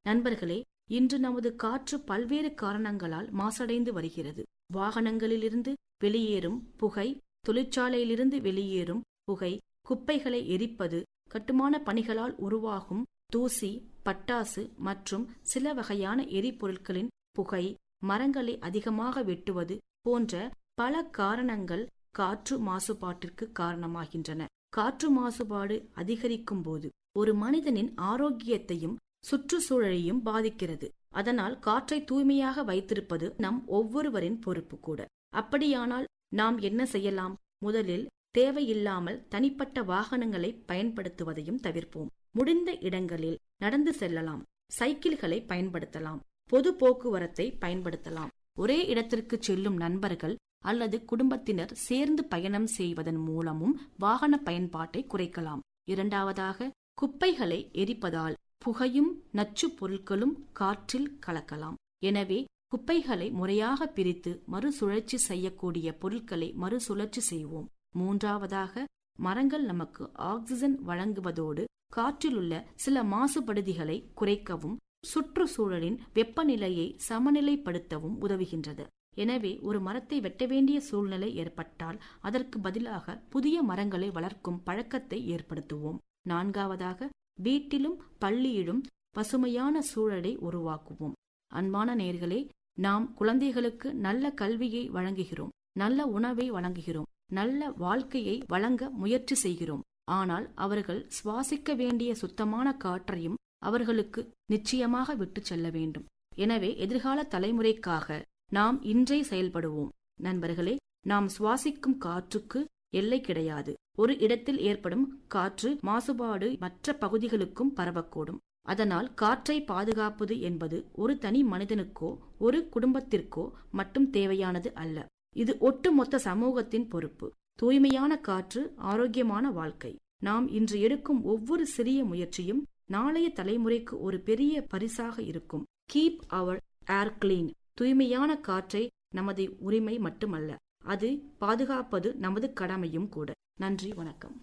நண்பர்களே இன்று நமது காற்று பல்வேறு காரணங்களால் மாசடைந்து வருகிறது வாகனங்களிலிருந்து வெளியேறும் புகை தொழிற்சாலையிலிருந்து வெளியேறும் புகை குப்பைகளை எரிப்பது கட்டுமான பணிகளால் உருவாகும் தூசி பட்டாசு மற்றும் சில வகையான எரிபொருட்களின் புகை மரங்களை அதிகமாக வெட்டுவது போன்ற பல காரணங்கள் காற்று மாசுபாட்டிற்கு காரணமாகின்றன காற்று மாசுபாடு அதிகரிக்கும் போது ஒரு மனிதனின் ஆரோக்கியத்தையும் சுற்றுச்சூழலையும் பாதிக்கிறது அதனால் காற்றை தூய்மையாக வைத்திருப்பது நம் ஒவ்வொருவரின் பொறுப்பு கூட அப்படியானால் நாம் என்ன செய்யலாம் முதலில் தேவையில்லாமல் தனிப்பட்ட வாகனங்களை பயன்படுத்துவதையும் தவிர்ப்போம் முடிந்த இடங்களில் நடந்து செல்லலாம் சைக்கிள்களை பயன்படுத்தலாம் பொது போக்குவரத்தை பயன்படுத்தலாம் ஒரே இடத்திற்கு செல்லும் நண்பர்கள் அல்லது குடும்பத்தினர் சேர்ந்து பயணம் செய்வதன் மூலமும் வாகன பயன்பாட்டை குறைக்கலாம் இரண்டாவதாக குப்பைகளை எரிப்பதால் புகையும் நச்சு பொருட்களும் காற்றில் கலக்கலாம் எனவே குப்பைகளை முறையாக பிரித்து மறுசுழற்சி செய்யக்கூடிய பொருட்களை மறுசுழற்சி செய்வோம் மூன்றாவதாக மரங்கள் நமக்கு ஆக்சிஜன் வழங்குவதோடு காற்றிலுள்ள சில மாசுபடுதிகளை குறைக்கவும் சுற்றுச்சூழலின் வெப்பநிலையை சமநிலைப்படுத்தவும் உதவுகின்றது எனவே ஒரு மரத்தை வெட்ட வேண்டிய சூழ்நிலை ஏற்பட்டால் அதற்கு பதிலாக புதிய மரங்களை வளர்க்கும் பழக்கத்தை ஏற்படுத்துவோம் நான்காவதாக வீட்டிலும் பள்ளியிலும் பசுமையான சூழலை உருவாக்குவோம் அன்பான நேர்களே நாம் குழந்தைகளுக்கு நல்ல கல்வியை வழங்குகிறோம் நல்ல உணவை வழங்குகிறோம் நல்ல வாழ்க்கையை வழங்க முயற்சி செய்கிறோம் ஆனால் அவர்கள் சுவாசிக்க வேண்டிய சுத்தமான காற்றையும் அவர்களுக்கு நிச்சயமாக விட்டு செல்ல வேண்டும் எனவே எதிர்கால தலைமுறைக்காக நாம் இன்றே செயல்படுவோம் நண்பர்களே நாம் சுவாசிக்கும் காற்றுக்கு எல்லை கிடையாது ஒரு இடத்தில் ஏற்படும் காற்று மாசுபாடு மற்ற பகுதிகளுக்கும் பரவக்கூடும் அதனால் காற்றை பாதுகாப்பது என்பது ஒரு தனி மனிதனுக்கோ ஒரு குடும்பத்திற்கோ மட்டும் தேவையானது அல்ல இது ஒட்டுமொத்த சமூகத்தின் பொறுப்பு தூய்மையான காற்று ஆரோக்கியமான வாழ்க்கை நாம் இன்று எடுக்கும் ஒவ்வொரு சிறிய முயற்சியும் நாளைய தலைமுறைக்கு ஒரு பெரிய பரிசாக இருக்கும் கீப் அவர் ஏர் கிளீன் தூய்மையான காற்றை நமது உரிமை மட்டுமல்ல அது பாதுகாப்பது நமது கடமையும் கூட நன்றி வணக்கம்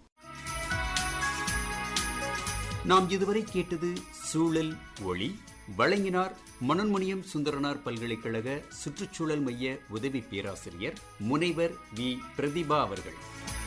நாம் இதுவரை கேட்டது சூழல் ஒளி வழங்கினார் மனோன்மணியம் சுந்தரனார் பல்கலைக்கழக சுற்றுச்சூழல் மைய உதவி பேராசிரியர் முனைவர் வி பிரதிபா அவர்கள்